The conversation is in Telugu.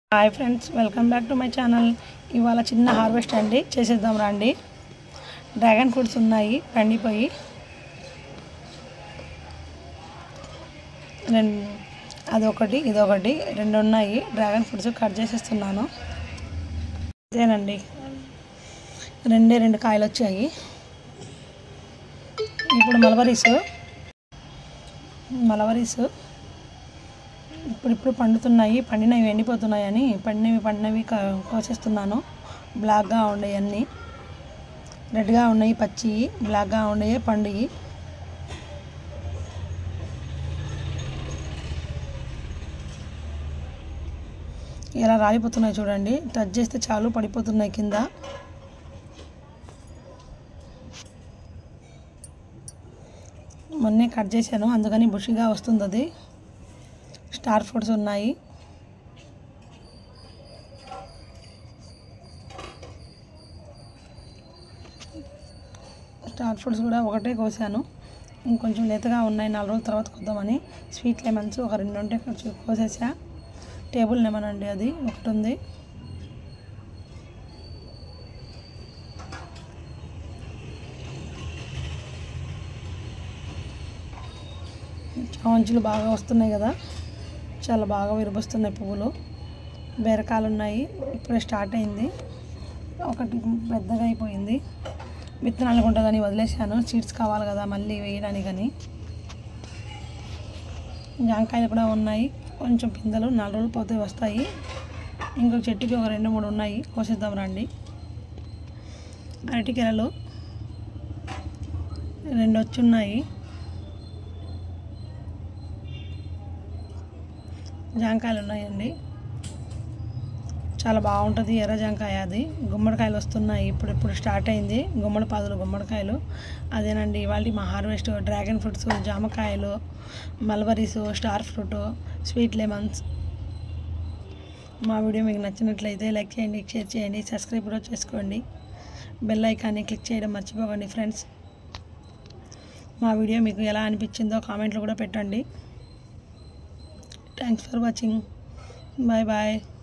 hi friends welcome back to my channel ఇవాళ చిన్న హార్వెస్ట్ అండి చేసేద్దాం రండి డ్రాగన్ ఫ్రూట్స్ ఉన్నాయి పండిపోయి రెండు అదొకటి ఇదొకటి రెండు ఉన్నాయి డ్రాగన్ ఫ్రూట్స్ కట్ చేసేస్తున్నాను ఇదేనండి రెండే రెండు కాయలు వచ్చాయి ఇప్పుడు మలబరీస్ మలబరీస్ ఇప్పుడు ఇప్పుడు పండుతున్నాయి పండినవి ఎండిపోతున్నాయని పండినవి పండినవి క- కోసేస్తున్నాను బ్లాక్గా ఉండేవి అన్నీ రెడ్గా ఉన్నాయి పచ్చి బ్లాక్గా ఉండేవి పండువి ఇలా రాలిపోతున్నాయి చూడండి టచ్ చేస్తే చాలు పడిపోతున్నాయి కింద మొన్నే కట్ చేశాను అందుకని బుషిగా వస్తుంది అది స్టార్ ఫ్రూట్స్ ఉన్నాయి స్టార్ ఫ్రూట్స్ కూడా ఒకటే కోసాను ఇంకొంచెం లేతగా ఉన్నాయి నాలుగు రోజుల తర్వాత కొద్దామని స్వీట్ లెమన్స్ ఒక రెండు ఉంటే కొంచెం కోసేసా టేబుల్ లెమన్ అండి అది ఒకటి ఉంది చామంచులు బాగా వస్తున్నాయి కదా చాలా బాగా విరబొస్తున్నాయి పువ్వులు బీరకాయలు ఉన్నాయి ఇప్పుడే స్టార్ట్ అయింది ఒకటి పెద్దగా అయిపోయింది విత్తనాలు ఉంటుందని వదిలేశాను సీడ్స్ కావాలి కదా మళ్ళీ వేయడానికని జాంకాయలు కూడా ఉన్నాయి కొంచెం పిందెలు నాలుగు రోజులు పోతే వస్తాయి ఇంకొక చెట్టుకి ఒక రెండు మూడు ఉన్నాయి కోసేద్దాం రండి అరటికెరలు రెండు వచ్చి ఉన్నాయి జాంకాయలు ఉన్నాయండి చాలా బాగుంటుంది ఎర్ర జాంకాయ అది గుమ్మడికాయలు వస్తున్నాయి ఇప్పుడు ఇప్పుడు స్టార్ట్ అయింది గుమ్మడి పాదులు గుమ్మడికాయలు అదేనండి ఇవాళ మా హార్వెస్ట్ డ్రాగన్ ఫ్రూట్స్ జామకాయలు mulberries star fruit sweet lemons మా వీడియో మీకు నచ్చినట్లయితే లైక్ చేయండి షేర్ చేయండి సబ్స్క్రైబ్ కూడా చేసుకోండి బెల్ ఐకాన్ని క్లిక్ చేయడం మర్చిపోకండి ఫ్రెండ్స్ మా వీడియో మీకు ఎలా అనిపించిందో కామెంట్లు కూడా పెట్టండి thanks for watching bye bye